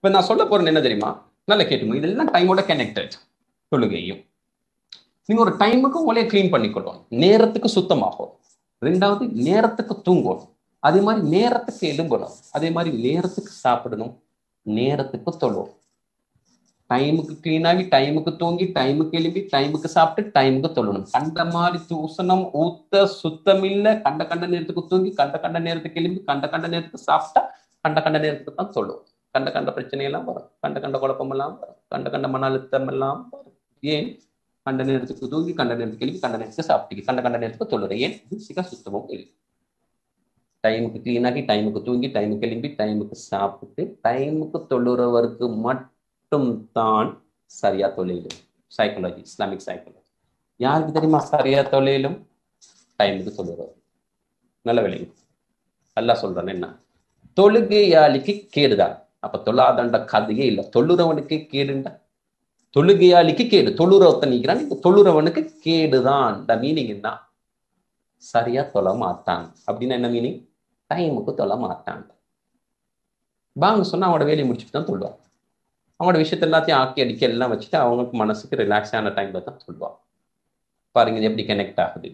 இப்ப நான் சொல்ல போறேன் என்ன தெரியுமா நல்லா கேட்டுங்க இதெல்லாம் டைமோட கனெக்டட் தொழுகையும் நீங்க ஒரு டைமுக்கு உங்களையே க்ளீன் பண்ணிக்கொள்ளணும் நேரத்துக்கு சுத்தமாகும் ரெண்டாவது நேரத்துக்கு தூங்கணும் அதே மாதிரி நேரத்துக்கு எழும்பணும் அதே மாதிரி நேரத்துக்கு சாப்பிடணும் நேரத்துக்கு தொழுவும் டைமுக்கு கிளீன் ஆகி டைமுக்கு தூங்கி டைமுக்கு எழும்பி டைமுக்கு சாப்பிட்டு டைமுக்கு தொழணும் கண்ட மாதிரி தூசணம் ஊத்த சுத்தமில்ல கண்ட கண்ட நேரத்துக்கு தூங்கி கண்ட கண்ட நேரத்துக்கு எழும்பி கண்ட கண்ட நேரத்துக்கு சாப்பிட்டா கண்ட கண்ட நேரத்துக்கு தான் தொழுவும் கண்ட கண்ட பிரச்சனை எல்லாம் வரும் கண்ட கண்ட குழப்பம் எல்லாம் வரும் கண்ட கண்ட மன அழுத்தம் எல்லாம் வரும் ஏன் கண்ட நேரத்துக்கு தூங்கி கண்ட நேரத்துக்கு எழுப்பி கண்ட நேரத்துக்கு சாப்பிட்டு கண்ட கண்ட நேரத்துக்கு தொழுற ஏன் சிக சுத்தமும் இல்லை டைமுக்கு கிளீன் ஆகி டைமுக்கு தூங்கி டைமுக்கு எழும்பி டைமுக்கு சாப்பிட்டு டைமுக்கு தொழுறவருக்கு மட்டும் தான் சரியா தொழிலும் சைக்காலஜி இஸ்லாமிக் சைக்காலஜி யாருக்கு தெரியுமா சரியா தொழிலும் டைமுக்கு தொழுறவர் நல்ல விளையும் நல்லா சொல்றேன் என்ன தொழுகையாளிக்கு கேடுதான் அப்ப தொழாதண்ட கதையே இல்லை தொழுறவனுக்கு கேடுண்டா தொழுகையாளிக்கு கேடு தொழுறவத்தை நீக்கிறான் இப்ப தொழுறவனுக்கு கேடுதான் இந்த மீனிங் என்ன சரியா தொழ மாட்டான் அப்படின்னு என்ன மீனிங் டைமுக்கு தொழ மாட்டான் பாங்க சொன்னா அவனோட வேலையை முடிச்சுட்டு தான் தொழுவான் அவனோட விஷயத்த எல்லாத்தையும் ஆக்கி அடிக்க எல்லாம் வச்சுட்டு அவங்களுக்கு மனசுக்கு ரிலாக்ஸ் ஆன டைம்ல தான் சொல்லுவான் பாருங்க இது எப்படி கனெக்ட் ஆகுது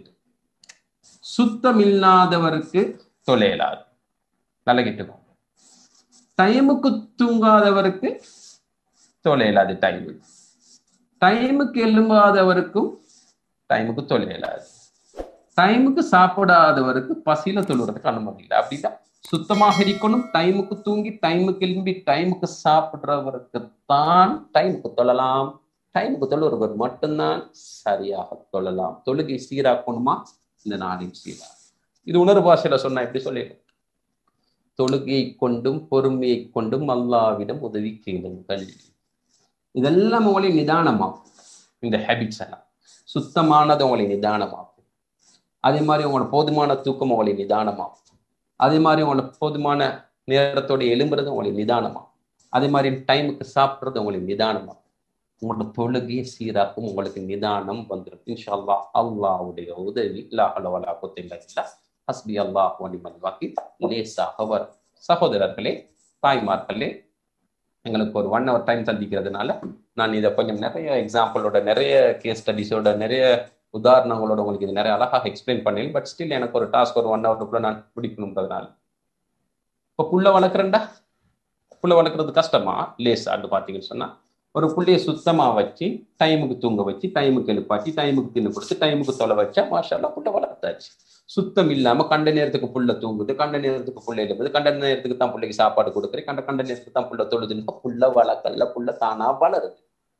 சுத்தம் இல்லாதவருக்கு தொலையலாது நல்லா கேட்டுக்கோ டைமுக்கு தூங்காதவருக்கு தொலையலாது டைம் டைமுக்கு எழும்பாதவருக்கும் டைமுக்கு தொலையலாது டைமுக்கு சாப்பிடாதவருக்கு பசியில தொழுறதுக்கு அனுமதி இல்லை அப்படிதான் சுத்தமாக இருக்கணும் டைமுக்கு தூங்கி டைமுக்கு எழும்பி டைமுக்கு சாப்பிடுறவருக்கு தான் டைமுக்கு தொழலாம் டைமுக்கு தொழுறவர் மட்டும்தான் சரியாக தொழலாம் தொழுகை சீராக்கணுமா இந்த நாளின் சீரா இது உணர்வு பாஷையில சொன்னா எப்படி சொல்லிடும் தொழுகையை கொண்டும் பொறுமையை கொண்டும் அல்லாவிடம் உதவி கேளுங்கள் இதெல்லாம் உங்களை நிதானமாகும் இந்த ஹேபிட்ஸ் எல்லாம் சுத்தமானது உங்களை நிதானமாகும் அதே மாதிரி உங்களோட போதுமான தூக்கம் உங்களை நிதானமாகும் அதே மாதிரி உங்களோட போதுமான நேரத்தோட எழும்புறது உங்களுக்கு நிதானமா அதே மாதிரி டைமுக்கு சாப்பிட்றது உங்களுக்கு நிதானமா உங்களோட தொழுகையை சீராக்கும் உங்களுக்கு நிதானம் வந்துடும் இன்ஷா அல்லா அல்லாவுடைய உதவி லாஹலவலா குத்தில்லா இல்லா ஹஸ்பி அல்லாஹ் வனிமல் வாக்கி லேசாக வரும் சகோதரர்களே தாய்மார்களே எங்களுக்கு ஒரு ஒன் ஹவர் டைம் சந்திக்கிறதுனால நான் இதை கொஞ்சம் நிறைய எக்ஸாம்பிளோட நிறைய கேஸ் ஸ்டடிஸோட நிறைய உதாரணங்களோட உங்களுக்கு இது நிறைய அழகாக எக்ஸ்பிளைன் பண்ணேன் பட் ஸ்டில் எனக்கு ஒரு டாஸ்க் ஒரு ஒன் ஹவருக்குள்ள நான் பிடிக்கணுன்றதுனால இப்போ புள்ள வளர்க்குறேன்டா புள்ள வளர்க்குறது கஷ்டமா லேசான்னு பார்த்தீங்கன்னு சொன்னா ஒரு புள்ளைய சுத்தமா வச்சு டைமுக்கு தூங்க வச்சு டைமுக்கு எழுப்பாச்சு டைமுக்கு தின்னு கொடுத்து டைமுக்கு தொலை வச்சா மாஷால்லா புள்ள வளர்த்தாச்சு சுத்தம் இல்லாம கண்ட நேரத்துக்கு புள்ள தூங்குது கண்ட நேரத்துக்கு புள்ள எழுப்புது கண்ட நேரத்துக்கு தான் பிள்ளைக்கு சாப்பாடு கொடுக்குறேன் கண்ட கண்ட நேரத்துக்கு தான் புள்ள தொழுதுன்னு புள்ள வளர்க்கல புள்ள தானா வளருது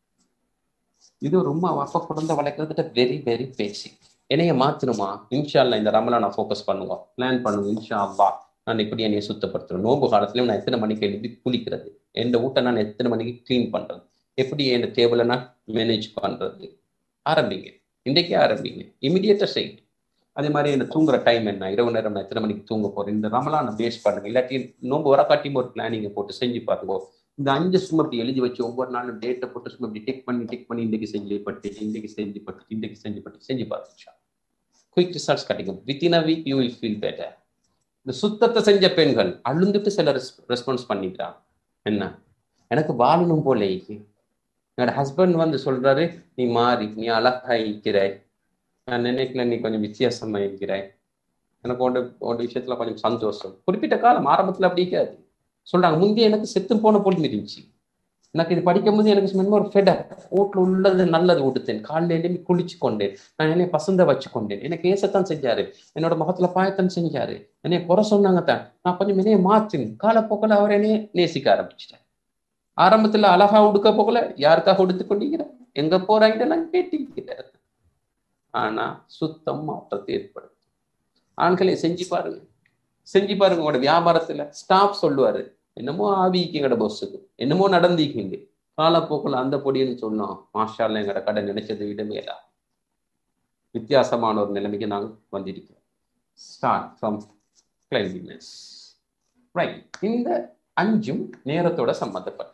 இது ரொம்ப அப்பா குழந்தை வளர்க்கறதுட்ட வெரி வெரி பேசிக் என்னைய மாத்தணுமா இன்ஷால்லா இந்த ரமலா நான் ஃபோக்கஸ் பண்ணுவோம் பிளான் பண்ணுவோம் இன்ஷா அல்லா நான் இப்படி என்னைய சுத்தப்படுத்துறேன் நோம்பு காலத்துலயும் நான் எத்தனை மணிக்கு எழுதி குளிக்கிறது எந்த வீட்டை நான் எத்தனை மணிக்கு கிளீன் பண்றது எப்படி என் டேபிளை நான் மேனேஜ் பண்றது ஆரம்பிங்க இன்றைக்கே ஆரம்பிங்க இமிடியேட்டா செய்யுங்க அதே மாதிரி என்ன தூங்குற டைம் என்ன இரவு நேரம் நான் எத்தனை மணிக்கு தூங்க போறேன் இந்த ரமலான பேஸ் பண்ணுங்க இல்லாட்டி நோம்பு வர காட்டியும் ஒரு பிளானிங்கை போட்டு செஞ்சு பாருங்க இந்த அஞ்சு சும்மா இப்படி எழுதி வச்சு ஒவ்வொரு நாளும் டேட்டை போட்டு சும்மா இப்படி டெக் பண்ணி டெக் பண்ணி இன்றைக்கு செஞ்சு பட்டு இன்றைக்கு செஞ்சு பட்டு இன்றைக்கு செஞ்சு பட்டு செஞ்சு பாருங்க குயிக் ரிசல்ட்ஸ் கிடைக்கும் within a week you will feel better இந்த சுத்தத்தை செஞ்ச பெண்கள் அழுந்துட்டு சில ரெஸ்பான்ஸ் பண்ணிக்கிறாங்க என்ன எனக்கு வாழணும் போல என்னோட ஹஸ்பண்ட் வந்து சொல்றாரு நீ மாறி நீ அழகா இருக்கிறாய் நான் நினைக்கல நீ கொஞ்சம் வித்தியாசமா இருக்கிறாய் எனக்கு உன்னோட உன்னோட விஷயத்துல கொஞ்சம் சந்தோஷம் குறிப்பிட்ட காலம் ஆரம்பத்துல அப்படி இருக்காது சொல்றாங்க முந்தைய எனக்கு செத்து போன போல் இருந்துச்சு எனக்கு இது படிக்கும் போது எனக்கு சும்மா ஒரு ஃபெடர் வீட்டுல உள்ளது நல்லது விடுத்தேன் காலையில எழுப்பி குளிச்சு கொண்டேன் நான் என்னை பசந்த வச்சு கொண்டேன் எனக்கு ஏசத்தான் செஞ்சாரு என்னோட முகத்துல பாயத்தான் செஞ்சாரு என்னைய குறை சொன்னாங்க தான் நான் கொஞ்சம் என்னைய மாத்தினேன் காலப்போக்கில் அவர் என்னைய நேசிக்க ஆரம்பிச்சிட்டேன் ஆரம்பத்துல அழகா உடுக்க போகல யாருக்காக உடுத்து கொண்டிருக்கிறேன் எங்க போறாங்க நான் கேட்டிருக்கிறேன் ஆனா சுத்தம் மாற்றத்தை ஏற்படும் ஆண்களை செஞ்சு பாருங்க செஞ்சு பாருங்க உங்களோட வியாபாரத்துல ஸ்டாஃப் சொல்லுவாரு என்னமோ ஆவிக்குங்கட பொஸ்ஸுக்கு என்னமோ நடந்திக்கிங்க காலப்போக்கில் அந்த பொடின்னு சொன்னோம் மாஷால எங்கட கடை நினைச்சதை விட மேலா வித்தியாசமான ஒரு நிலைமைக்கு நாங்கள் வந்திருக்கிறோம் ஸ்டார்ட் ஃப்ரம் கிளைன்லினஸ் ரைட் இந்த அஞ்சும் நேரத்தோட சம்பந்தப்பட்டது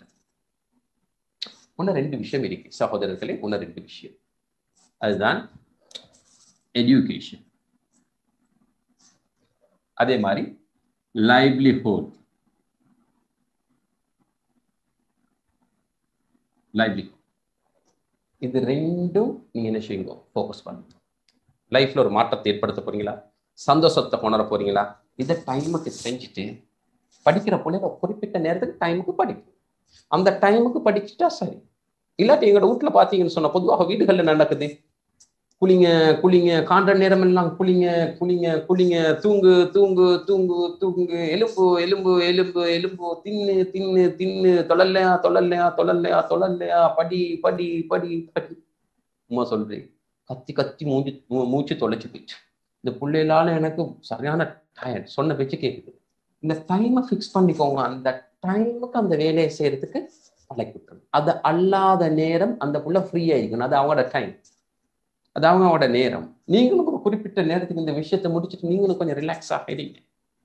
இன்னும் ரெண்டு விஷயம் இருக்கு சகோதரர்களே இன்னும் ரெண்டு விஷயம் அதுதான் எஜுகேஷன் அதே மாதிரி லைவ்லிஹுட் லைவ்லிஹுட் இது ரெண்டும் நீங்க என்ன செய்யுங்க ஃபோக்கஸ் பண்ணுங்க லைஃப்ல ஒரு மாற்றத்தை ஏற்படுத்த போறீங்களா சந்தோஷத்தை உணர போறீங்களா இதை டைமுக்கு செஞ்சுட்டு படிக்கிற பிள்ளைங்க குறிப்பிட்ட நேரத்துக்கு டைமுக்கு படிக்கும் அந்த டைமுக்கு படிச்சுட்டா சரி இல்லாட்டி எங்களோட வீட்டுல பாத்தீங்கன்னு சொன்னா பொதுவாக வீடுகள்ல நடக்குது குளிங்க குளிங்க காண்ற நேரம் எல்லாம் குளிங்க குளிங்க குளிங்க தூங்கு தூங்கு தூங்கு தூங்கு எலும்பு எலும்பு எலும்பு எலும்பு தின்னு தின்னு தின்னு தொழல்லையா தொழல்லையா தொழல்லையா தொழல்லையா படி படி படி படி உமா சொல்றேன் கத்தி கத்தி மூஞ்சி மூ- மூச்சு தொலைச்சு போயிடுச்சு இந்த பிள்ளைகளால எனக்கு சரியான டயர்ட் சொன்ன பேச்சு கேக்குது இந்த டைமை ஃபிக்ஸ் பண்ணிக்கோங்க அந்த டைமுக்கு அந்த வேலையை செய்யறதுக்கு பழக்கி விட்டுருங்க அது அல்லாத நேரம் அந்த புள்ள ஃப்ரீயா இருக்கணும் அது அவங்களோட டைம் அது அவங்களோட நேரம் நீங்களும் ஒரு குறிப்பிட்ட நேரத்துக்கு இந்த விஷயத்தை முடிச்சுட்டு நீங்களும் கொஞ்சம் ரிலாக்ஸ் ஆகிடுங்க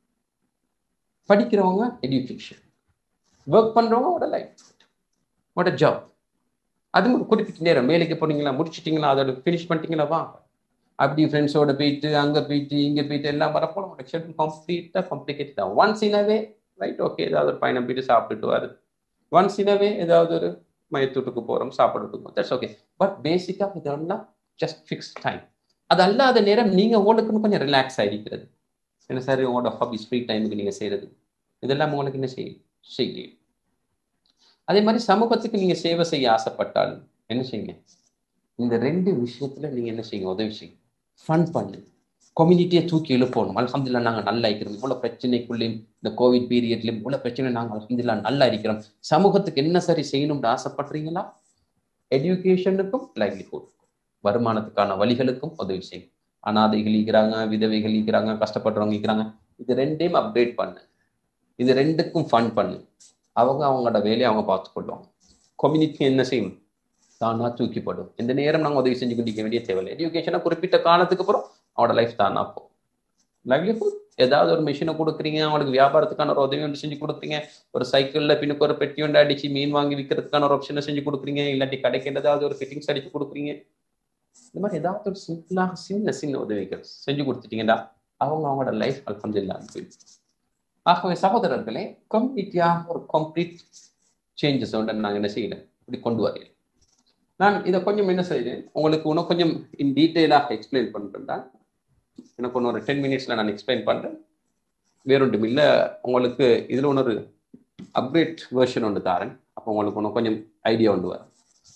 படிக்கிறவங்க எஜுகேஷன் ஒர்க் பண்றவங்க லைஃப் what ஜாப் அது ஒரு குறிப்பிட்ட நேரம் வேலைக்கு போனீங்களா முடிச்சிட்டீங்களா அதோட ஃபினிஷ் பண்ணிட்டீங்களா வா அப்படி ஃப்ரெண்ட்ஸோட போயிட்டு அங்க போயிட்டு இங்க போயிட்டு எல்லாம் வரப்போ உங்களோட ஷெட்யூல் கம்ப்ளீட்டா காம்ப்ளிகேட் தான் ஒன்ஸ் இனவே ரைட் ஓகே ஏதாவது ஒரு பயணம் போயிட்டு சாப்பிட்டுட்டு வருது ஒன்ஸ் இனவே ஏதாவது ஒரு மயத்தூட்டுக்கு போறோம் சாப்பிடுறதுக்கு தட்ஸ் ஓகே பட் பேசிக்கா இதெல்லாம் ஜஸ்ட் ஃபிக்ஸ் டைம் அது அல்லாத நேரம் நீங்க உங்களுக்குன்னு கொஞ்சம் ரிலாக்ஸ் ஆகிருக்கிறது என்ன சார் உங்களோட ஹாபிஸ் ஃப்ரீ டைமுக்கு நீங்க செய்யறது இதெல்லாம் உங்களுக்கு என்ன செய்யும் செய்யும் அதே மாதிரி சமூகத்துக்கு நீங்க சேவை செய்ய ஆசைப்பட்டாலும் என்ன செய்யுங்க இந்த ரெண்டு விஷயத்துல நீங்க என்ன செய்யுங்க உதவி செய்யுங்க ஃபன் பண்ணு கம்யூனிட்டியை தூக்கி எழுப்பணும் அல்ஹம்துலில்லாஹ் நாங்க நல்லா இருக்கிறோம் இவ்வளவு பிரச்சனைக்குள்ளேயும் இந்த கோவிட் பீரியட்லயும் இவ்வளவு பிரச்சனை நாங்க அல்ஹம்துலில்லாஹ் நல்லா இருக்கிறோம் சமூகத்துக்கு என்ன சரி செய்யணும்னு ஆசைப்படுறீங்களா எஜுகேஷனுக்கும் லைவ்லிஹுட் வருமானத்துக்கான வழிகளுக்கும் உதவி செய்யும் அனாதைகள் இருக்கிறாங்க விதவைகள் இருக்கிறாங்க கஷ்டப்படுறவங்க இருக்கிறாங்க இது ரெண்டையும் அப்டேட் பண்ணு இது ரெண்டுக்கும் ஃபன் பண்ணு அவங்க அவங்களோட வேலையை அவங்க பார்த்துக்கொள்வாங்க கம்யூனிட்டி என்ன செய்யும் தானா தூக்கிப்படும் இந்த நேரம் நாங்கள் உதவி செஞ்சு கொண்டிருக்க வேண்டிய தேவையில்லை எஜுகேஷனை குறிப்பிட்ட காலத்துக்கு அப்புறம் அவனோட லைஃப் தானா போ லைவ்லிஹுட் ஏதாவது ஒரு மிஷினை கொடுக்குறீங்க அவங்களுக்கு வியாபாரத்துக்கான ஒரு உதவி ஒன்று செஞ்சு கொடுக்குறீங்க ஒரு சைக்கிளில் பின்னுக்கு ஒரு பெட்டி ஒன்று அடிச்சு மீன் வாங்கி விற்கிறதுக்கான ஒரு ஆப்ஷனை செஞ்சு கொடுக்குறீங்க இல்லாட்டி கடைக்கு ஏதாவது ஒரு ஃபிட்டிங்ஸ் அடிச்சு கொடுக்குறீங்க இந்த மாதிரி ஏதாவது ஒரு சிம்பிளாக சின்ன சின்ன உதவிகள் செஞ்சு கொடுத்துட்டீங்கன்னா அவங்க அவங்களோட லைஃப் அல்ஹம்துலில்லாஹ் போயிடும் ஆகவே சகோதரர்களே கம்ப்ளீட்டியாக ஒரு கம்ப்ளீட் சேஞ்சஸ் வந்து நாங்கள் என்ன செய்யல இப்படி கொண்டு வரல நான் இதை கொஞ்சம் என்ன செய்கிறேன் உங்களுக்கு இன்னும் கொஞ்சம் இன் டீட்டெயிலாக எக்ஸ்பிளைன் பண்ணுறேன்டா எனக்கு ஒன்று ஒரு டென் மினிட்ஸில் நான் எக்ஸ்பிளைன் பண்ணுறேன் வேறொன்றும் இல்லை உங்களுக்கு இதில் ஒன்று ஒரு அப்டேட் வெர்ஷன் ஒன்று தாரேன் அப்போ உங்களுக்கு இன்னும் கொஞ்சம் ஐடியா ஒன்று வரும்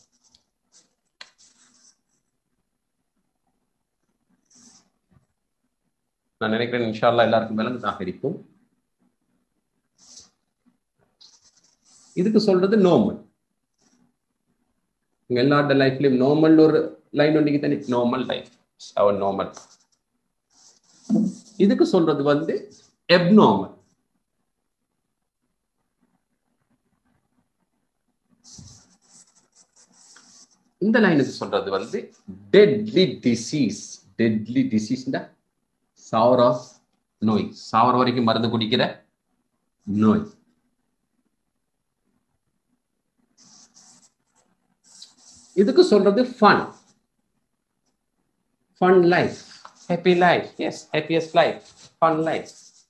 நான் நினைக்கிறேன் இன்ஷால்லா எல்லாருக்கும் விளங்குதாக இருக்கும் இதுக்கு சொல்றது நார்மல் உங்க எல்லாரோட லைஃப்லயும் நார்மல் ஒரு லைன் ஒன்றைக்கு தனி நார்மல் லைஃப் அவர் நார்மல் இதுக்கு சொல்றது வந்து எப்நார்மல் இந்த லைனுக்கு சொல்றது வந்து டெட்லி டிசீஸ் டெட்லி டிசீஸ்னா சாவர நோய் சாவர வரைக்கும் மருந்து குடிக்கிற நோய் இதுக்கு சொல்றது fun fun life happy life is happiest life fun life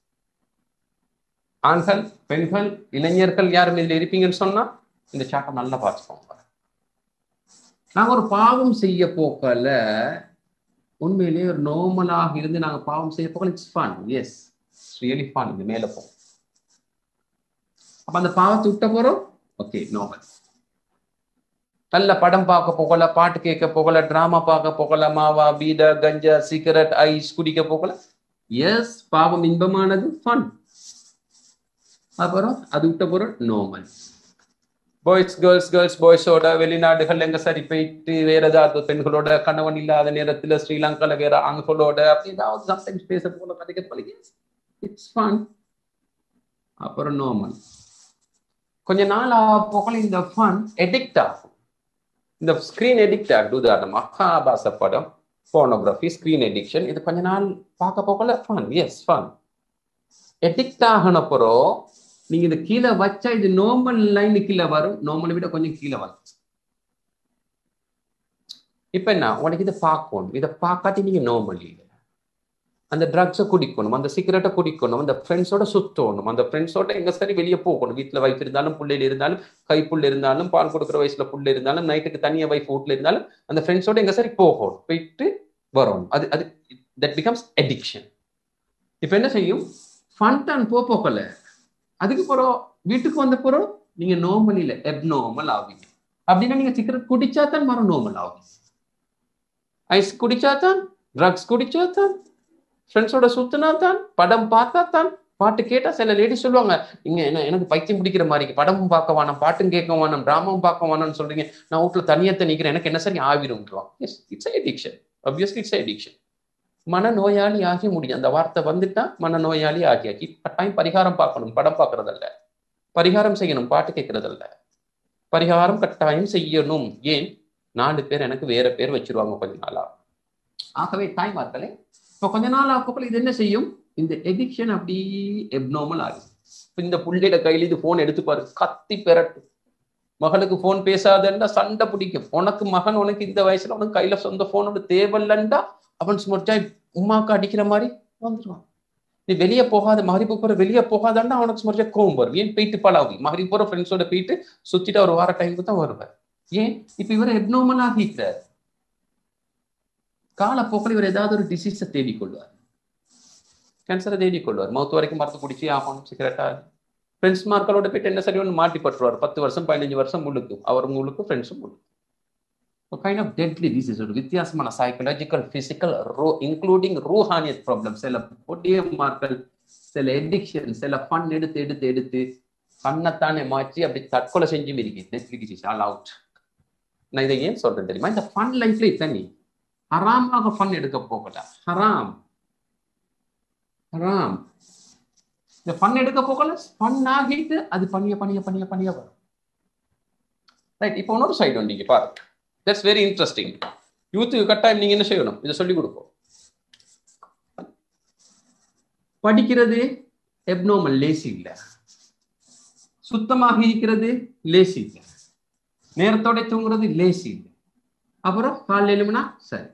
ஆண்கள் பெண்கள் இளைஞர்கள் யாரும் இதுல இருப்பீங்கன்னு சொன்னா இந்த சாட்டை நல்லா பார்த்துக்கோங்க நாங்க ஒரு பாவம் செய்ய போக்கல உண்மையிலேயே ஒரு நார்மலாக இருந்து நாங்க பாவம் செய்ய போக்கல it's fun is really fun இது மேல போகும் அப்ப அந்த பாவத்தை விட்ட போறோம் ஓகே நார்மல் நல்ல படம் பார்க்க போகல பாட்டு கேட்க போகல டிராமா பார்க்க போகல மாவா பீடா கஞ்சா சிகரெட் ஐஸ் குடிக்க போகல எஸ் பாவம் இன்பமானது ஃபன் அப்புறம் அது விட்ட போறோம் நார்மல் பாய்ஸ் கேர்ள்ஸ் கேர்ள்ஸ் பாய்ஸோட வெளிநாடுகள் எங்க சரி போயிட்டு வேற ஏதாவது பெண்களோட கணவன் இல்லாத நேரத்துல ஸ்ரீலங்கால வேற ஆண்களோட அப்படி ஏதாவது சம்டைம்ஸ் பேச போல கதைக்க போல இட்ஸ் ஃபன் அப்புறம் நார்மல் கொஞ்ச நாள் போகல இந்த ஃபன் எடிக்ட் ஆகும் இந்த ஸ்கிரீன் எடிக்ட் ஆகுது உதாரணமாக ஆபாச படம் போனோகிராஃபி ஸ்கிரீன் எடிக்ஷன் இது கொஞ்ச நாள் பார்க்க போகல ஃபன் எஸ் ஃபன் எடிக்ட் ஆகினப்புறம் நீங்க இது கீழே வச்சா இது நார்மல் லைன் கீழே வரும் நார்மலை விட கொஞ்சம் கீழே வரும் இப்ப என்ன உனக்கு இதை பார்க்கணும் இதை பார்க்காட்டி நீங்க நார்மல் இல்லை அந்த ட்ரக்ஸை குடிக்கணும் அந்த சிகரெட்டை குடிக்கணும் அந்த ஃப்ரெண்ட்ஸோட சுத்தணும் அந்த ஃப்ரெண்ட்ஸோட எங்க சரி வெளியே போகணும் வீட்டில் வைஃப் இருந்தாலும் பிள்ளைல இருந்தாலும் கைப்புள்ள இருந்தாலும் பால் கொடுக்குற வயசுல புள்ள இருந்தாலும் நைட்டுக்கு தனியாக வைஃப் வீட்டில் இருந்தாலும் அந்த ஃப்ரெண்ட்ஸோட எங்க சரி போகணும் போயிட்டு வரணும் அது அது தட் பிகம்ஸ் அடிக்ஷன் இப்போ என்ன செய்யும் ஃபன் தான் போ போக்கல அதுக்கு பிறகு வீட்டுக்கு வந்த பிறகு நீங்க நார்மல் இல்லை எப்நார்மல் ஆவீங்க அப்படின்னா நீங்க சிகரெட் குடிச்சா தான் மரம் நார்மல் ஆகும் ஐஸ் குடிச்சா தான் ட்ரக்ஸ் குடிச்சா தான் ஃப்ரெண்ட்ஸோட சுத்தினா தான் படம் பார்த்தா தான் பாட்டு கேட்டா சில லேடிஸ் சொல்லுவாங்க நீங்க என்ன எனக்கு பைத்தியம் பிடிக்கிற மாதிரி படமும் பார்க்க வேணாம் பாட்டும் கேட்க வேணாம் டிராமாவும் பார்க்க வேணாம்னு சொல்றீங்க நான் வீட்டுல தனியத்தை நிக்கிறேன் எனக்கு என்ன சரி ஆவிரும்ன்றோம் yes it's addiction obviously it's addiction மனநோயாளி ஆகி முடியும் அந்த வார்த்தை வந்துட்டா மனநோயாளி ஆகியாச்சு கட்டாயம் பரிகாரம் பார்க்கணும் படம் பார்க்கறதல்ல பரிகாரம் செய்யணும் பாட்டு கேட்கறதல்ல பரிகாரம் கட்டாயம் செய்யணும் ஏன் நாலு பேர் எனக்கு வேற பேர் வச்சிருவாங்க கொஞ்ச நாளா ஆகவே தாய்மார்களே இப்போ கொஞ்ச நாள் ஆக்கப்போல இது என்ன செய்யும் இந்த எடிக்ஷன் அப்படி எப்நார்மல் ஆகும் இப்போ இந்த புள்ளையிட கையில இது போன் எடுத்து பாரு கத்தி பெறட்டு மகளுக்கு போன் பேசாதண்டா சண்டை பிடிக்கும் உனக்கு மகன் உனக்கு இந்த வயசுல உனக்கு கையில சொந்த போனோட தேவையில்லண்டா அவன் ஸ்மொட்டா உமாக்கு அடிக்கிற மாதிரி வந்துடுவான் நீ வெளியே போகாத மகரி போற வெளியே போகாதாண்டா அவனுக்கு ஸ்மொட்டா கோவம் வரும் ஏன் போயிட்டு பழகும் மகரி போற ஃப்ரெண்ட்ஸோட போயிட்டு சுத்திட்டு ஒரு வார டைமுக்கு தான் வருவார் ஏன் இப்ப இவர் எப்நார்மல் ஆகிக்கிறார் காலப்போக்கில் இவர் ஏதாவது ஒரு டிசீஸை தேடிக்கொள்வார் கேன்சரை தேடிக்கொள்வார் மௌத்து வரைக்கும் மரத்து குடிச்சு ஆகணும் சிகரெட்டா ஃப்ரெண்ட்ஸ் மார்களோட போயிட்டு என்ன சரி ஒன்று மாட்டி பட்டுருவார் பத்து வருஷம் பதினஞ்சு வருஷம் முழுக்கும் அவர் முழுக்கு ஃப்ரெண்ட்ஸும் முழுக்கும் கைண்ட் ஆஃப் டெட்லி டிசீஸ் ஒரு வித்தியாசமான சைக்கலாஜிக்கல் பிசிக்கல் ரோ இன்க்ளூடிங் ரூஹானியத் ப்ராப்ளம் சில பொடிய மார்கள் சில எடிக்ஷன் சில ஃபன் எடுத்து எடுத்து எடுத்து கண்ணத்தானே மாற்றி அப்படி தற்கொலை செஞ்சும் இருக்கு டெட்லி டிசீஸ் ஆல் அவுட் நான் இதை ஏன் சொல்றேன் தெரியுமா இந்த ஃபன் லைஃப்ல தனி ஹராமாக ஃபன் எடுக்க போகல ஹராம் ஹராம் இந்த ஃபன் எடுக்க போகல ஃபன் ஆகிட்டு அது பணிய பணிய பணிய பணிய வரும் ரைட் இப்போ இன்னொரு சைடு வந்து நீங்க பாருங்க தட்ஸ் வெரி இன்ட்ரெஸ்டிங் யூத்துக்கு கட்டாயம் நீங்க என்ன செய்யணும் இதை சொல்லி கொடுப்போம் படிக்கிறது எப்னோமல் லேசி இல்லை சுத்தமாக இருக்கிறது லேசி இல்லை நேரத்தோட தூங்குறது லேசி இல்லை அப்புறம் காலையில் எழுமினா சரி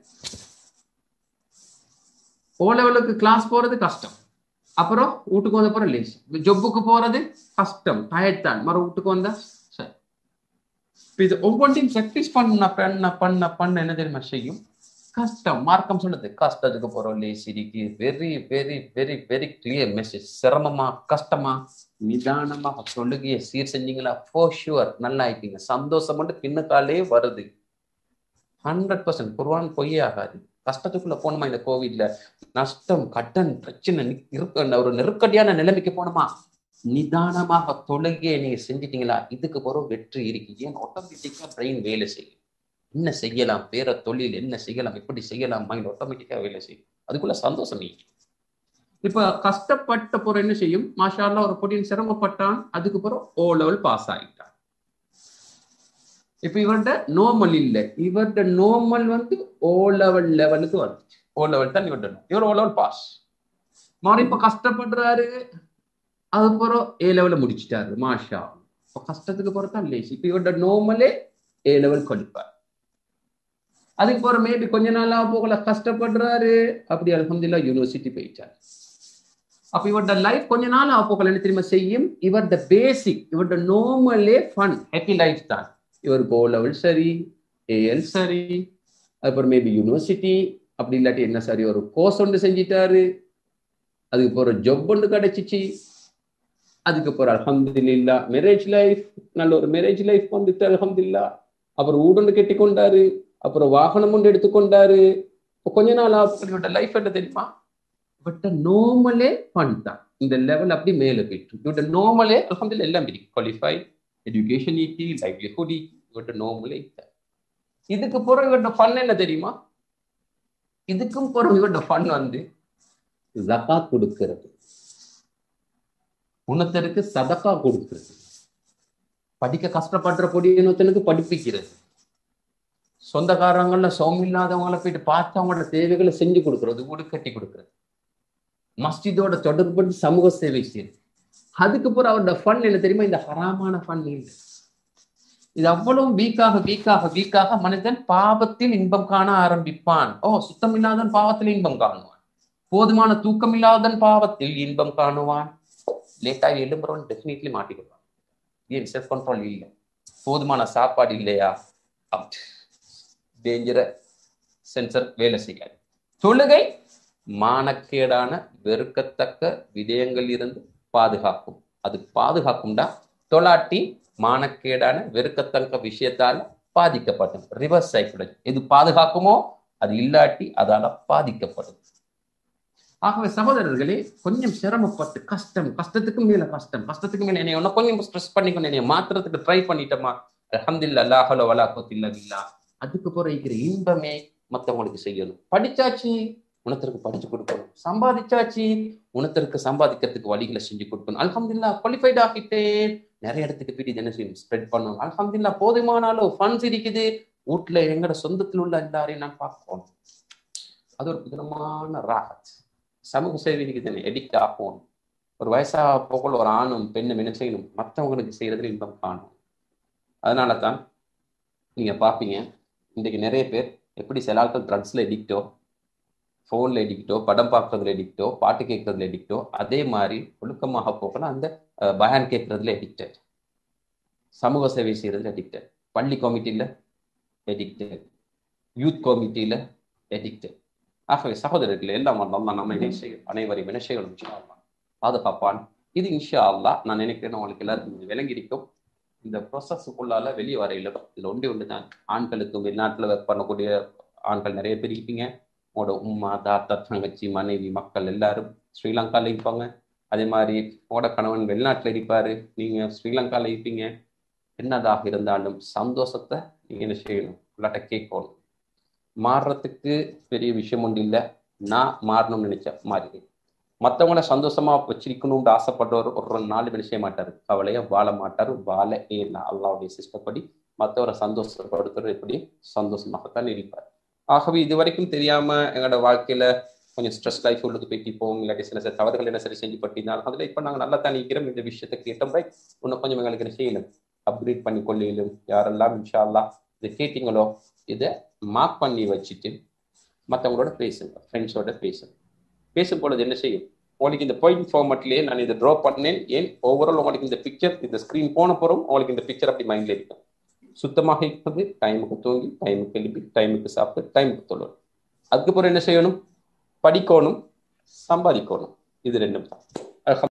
ஓ லெவலுக்கு கிளாஸ் போறது கஷ்டம் அப்புறம் வீட்டுக்கு வந்த அப்புறம் லேசி ஜொப்புக்கு போறது கஷ்டம் டயர்ட் தான் மறு வீட்டுக்கு வந்தா சரி இது ஒவ்வொன்றையும் ப்ராக்டிஸ் பண்ண பண்ண பண்ண பண்ண என்ன தெரியுமா செய்யும் கஷ்டம் மார்க்கம் சொல்லுது கஷ்டத்துக்கு போறோம் லேசிரிக்கு very very very very clear message சிரமமா கஷ்டமா நிதானமாக சொல்லுகைய சீர் செஞ்சீங்களா ஃபோர் ஷுவர் நல்லா ஆயிட்டீங்க சந்தோஷம் மட்டும் பின்னுக்காலே வருது ஹண்ட்ரட் பர்சன்ட் குர்வான் பொய்யே ஆகாது கஷ்டத்துக்குள்ள போனோமா இந்த கோவிட்ல நஷ்டம் கடன் பிரச்சனை இருக்க ஒரு நெருக்கடியான நிலைமைக்கு போனோமா நிதானமாக தொழுகையை நீங்க செஞ்சிட்டீங்களா இதுக்கு பிறகு வெற்றி இருக்கு ஏன் ஆட்டோமேட்டிக்கா பிரெயின் வேலை செய்யும் என்ன செய்யலாம் வேற தொழில் என்ன செய்யலாம் எப்படி செய்யலாம் மைண்ட் ஆட்டோமேட்டிக்கா வேலை செய்யும் அதுக்குள்ள சந்தோஷம் நீ இப்ப கஷ்டப்பட்ட போற என்ன செய்யும் மாஷால்லா ஒரு பொடியின் சிரமப்பட்டான் அதுக்கு பிறகு ஓ லெவல் பாஸ் ஆகிட்டான் இப்ப இவர்கிட்ட நோமல் இல்ல இவர்கிட்ட நோமல் வந்து ஓ லெவல் லெவலுக்கு வந்துச்சு ஓ லெவல் தான் இவர்கிட்ட இவர் ஓ லெவல் பாஸ் மாறி இப்ப கஷ்டப்படுறாரு அதுக்கப்புறம் ஏ லெவலில் முடிச்சிட்டாரு மாஷா இப்போ கஷ்டத்துக்கு போகிறதான் லேசி இப்போ இவரோட நோமலே ஏ லெவல் கொடுப்பார் அதுக்கு போற மேபி கொஞ்ச நாளா போகல கஷ்டப்படுறாரு அப்படி அலமதுல்லா யூனிவர்சிட்டி போயிட்டார் அப்ப இவரோட லைஃப் கொஞ்ச நாள் ஆக போகல என்ன தெரியுமா செய்யும் இவரோட பேசிக் இவரோட நோமலே ஃபன் ஹாப்பி லைஃப் தான் இவருக்கு ஓ லெவல் சரி ஏஎல் சரி அதுக்கப்புறம் மேபி யூனிவர்சிட்டி அப்படி இல்லாட்டி என்ன சரி ஒரு கோர்ஸ் ஒன்று செஞ்சிட்டாரு அதுக்கு போற ஜப் ஒன்று கிடைச்சிச்சு அதுக்கு அப்புறம் அலமதுல்லா மேரேஜ் லைஃப் நல்ல ஒரு மேரேஜ் லைஃப் வந்துட்டு அலமதுல்லா அப்புறம் ஊடொன்று கட்டி கொண்டாரு அப்புறம் வாகனம் ஒன்று எடுத்துக்கொண்டாரு கொஞ்ச நாள் அப்படியோட லைஃப் என்ன தெரியுமா பட் நோமலே ஃபன் தான் இந்த லெவல் அப்படி மேலே போயிட்டு இவட்ட நோமலே அலமதுல்லா எல்லாம் இருக்கு குவாலிஃபை எஜுகேஷன் ஈட்டி லைவ்லிஹுட் இவட்ட நோமலே இதுக்கு பிறகு இவட்ட ஃபன் என்ன தெரியுமா இதுக்கும் பிறகு இவட்ட ஃபன் வந்து ஜக்காத் கொடுக்கிறது உணத்தருக்கு சதக்கா கொடுக்கிறது படிக்க கஷ்டப்படுற பொடியினத்தனுக்கு படிப்பிக்கிறது சொந்தக்காரங்கள சோமில்லாதவங்கள போயிட்டு பார்த்து அவங்களோட தேவைகளை செஞ்சு கொடுக்கறது வீடு கட்டி கொடுக்கறது மஸ்ஜிதோட தொடர்பு சமூக சேவை செய்யுது அதுக்கு பிறகு அவரோட ஃபன் என்ன தெரியுமா இந்த ஹராமான ஃபன் இல்லை இது அவ்வளவு வீக்காக வீக்காக வீக்காக மனிதன் பாவத்தில் இன்பம் காண ஆரம்பிப்பான் ஓ சுத்தம் இல்லாதவன் பாவத்தில் இன்பம் காணுவான் போதுமான தூக்கம் இல்லாதன் பாவத்தில் இன்பம் காணுவான் லேட்டாக எழும்புறவன் டெஃபினெட்லி மாட்டிக்கொள்வான் ஏன் செல்ஃப் கண்ட்ரோல் இல்லை போதுமான சாப்பாடு இல்லையா அவுட் டேஞ்சர சென்சர் வேலை செய்யாது தொழுகை மானக்கேடான வெறுக்கத்தக்க விடயங்கள் இருந்து பாதுகாக்கும் அது பாதுகாக்கும்டா தொலாட்டி மானக்கேடான வெறுக்கத்தக்க விஷயத்தால பாதிக்கப்படும் ரிவர்ஸ் சைக்கிள் எது பாதுகாக்குமோ அது இல்லாட்டி அதால பாதிக்கப்படும் ஆகவே சகோதரர்களே கொஞ்சம் சிரமப்பட்டு கஷ்டம் கஷ்டத்துக்கு மேல கஷ்டம் கஷ்டத்துக்கு மேல என்னைய ஒன்னும் கொஞ்சம் ஸ்ட்ரெஸ் பண்ணிக்கணும் என்னைய மாத்துறதுக்கு ட்ரை பண்ணிட்டோமா அஹமதுல்லா அல்லாஹலோ வலா கோத்தில்லா இல்லா அதுக்கு பிறகு இருக்கிற இன்பமே மத்தவங்களுக்கு செய்யணும் படிச்சாச்சு உணத்திற்கு படிச்சு கொடுக்கணும் சம்பாதிச்சாச்சு உணத்திற்கு சம்பாதிக்கிறதுக்கு வழிகளை செஞ்சு கொடுக்கணும் அல்ஹம்துல்லா குவாலிஃபைட் ஆகிட்டேன் நிறைய இடத்துக்கு போயிட்டு என்ன செய்யணும் ஸ்ப்ரெட் பண்ணணும் அல்ஹம்துல்லா போதுமானாலும் ஃபண்ட்ஸ் இருக்குது வீட்டுல எங்கட சொந்தத்தில் உள்ள எல்லாரையும் நான் பார்க்கணும் அது ஒரு விதமான ராகத் சமூக சேவைக்கு தானே எடிக்ட் ஆகும் ஒரு வயசா போகல ஒரு ஆணும் பெண்ணும் என்ன செய்யணும் மற்றவங்களுக்கு செய்யறதுல இன்பம் காணும் அதனால தான் நீங்க பார்ப்பீங்க இன்றைக்கு நிறைய பேர் எப்படி சில ஆட்கள் ட்ரக்ஸ்ல எடிக்டோ ஃபோன்ல எடிக்டோ படம் பார்க்கறதுல எடிக்டோ பாட்டு கேட்கறதுல எடிக்டோ அதே மாதிரி ஒழுக்கமாக போகல அந்த பயான் கேட்கறதுல எடிக்டட் சமூக சேவை செய்யறதுல எடிக்டட் பள்ளி கமிட்டியில எடிக்டட் யூத் கமிட்டியில எடிக்டட் ஆகவே சகோதரர்கள் எல்லாம் வந்தோம் நம்ம என்ன செய்யும் அனைவரையும் என்ன செய்யணும் இன்ஷா அல்லா பாதுகாப்பான் இது இன்ஷா அல்லா நான் நினைக்கிறேன் உங்களுக்கு எல்லாருக்கும் விளங்கியிருக்கும் இந்த ப்ரொசஸுக்குள்ளால வெளியே வரையில இதுல ஒன்றே ஒன்று தான் ஆண்களுக்கும் வெளிநாட்டில் ஒர்க் பண்ணக்கூடிய ஆண்கள் நிறைய பேர் இருப்பீங்க உங்களோட உம்மா தாத்தா தங்கச்சி மனைவி மக்கள் எல்லாரும் ஸ்ரீலங்கால இருப்பாங்க அதே மாதிரி உங்களோட கணவன் வெளிநாட்டில் இருப்பாரு நீங்க ஸ்ரீலங்கால இருப்பீங்க என்னதாக இருந்தாலும் சந்தோஷத்தை நீங்க என்ன செய்யணும் இல்லாட்ட கேட்கணும் மாறுறதுக்கு பெரிய விஷயம் ஒன்று இல்லை நான் மாறணும்னு நினைச்சேன் மாறி மற்றவங்கள சந்தோஷமா வச்சிருக்கணும்னு ஆசைப்படுறவர் ஒரு நாலு வேலை செய்ய மாட்டாரு கவலையா வாழ மாட்டாரு வாழ ஏன்னா அல்லாவுடைய சிஸ்டப்படி மற்றவரை சந்தோஷப்படுத்துறது எப்படி சந்தோஷமாகத்தான் இருப்பார் ஆகவே இது வரைக்கும் தெரியாம எங்களோட வாழ்க்கையில கொஞ்சம் ஸ்ட்ரெஸ் லைஃப் உள்ளது போயிட்டிப்போம் இல்லாட்டி சில சில தவறுகள் என்ன சரி செஞ்சு பட்டிருந்தாலும் அதுல இப்ப நாங்க நல்லா தான் நிற்கிறோம் இந்த விஷயத்தை கேட்டோம் பை இன்னும் கொஞ்சம் எங்களுக்கு என்ன செய்யணும் அப்கிரேட் பண்ணி கொள்ளையிலும் யாரெல்லாம் இன்ஷா அல்லா இதை கேட்டீங்களோ இதை மார்க் பண்ணி வச்சுட்டு மற்றவங்களோட பேசுங்க ஃப்ரெண்ட்ஸோட பேசுங்க பேசும் பொழுது என்ன செய்யும் உங்களுக்கு இந்த பாயிண்ட் ஃபார்மட்லேயே நான் இதை ட்ரா பண்ணேன் ஏன் ஓவரால் உங்களுக்கு இந்த பிக்சர் இந்த ஸ்க்ரீன் போன போகிறோம் உங்களுக்கு இந்த பிக்சர் அப்படி மைண்ட்ல இருக்கும் சுத்தமாக இருப்பது டைமுக்கு தூங்கி டைமுக்கு எழுப்பி டைமுக்கு சாப்பிட்டு டைமுக்கு தொழும் அதுக்கப்புறம் என்ன செய்யணும் படிக்கணும் சம்பாதிக்கணும் இது ரெண்டும் தான்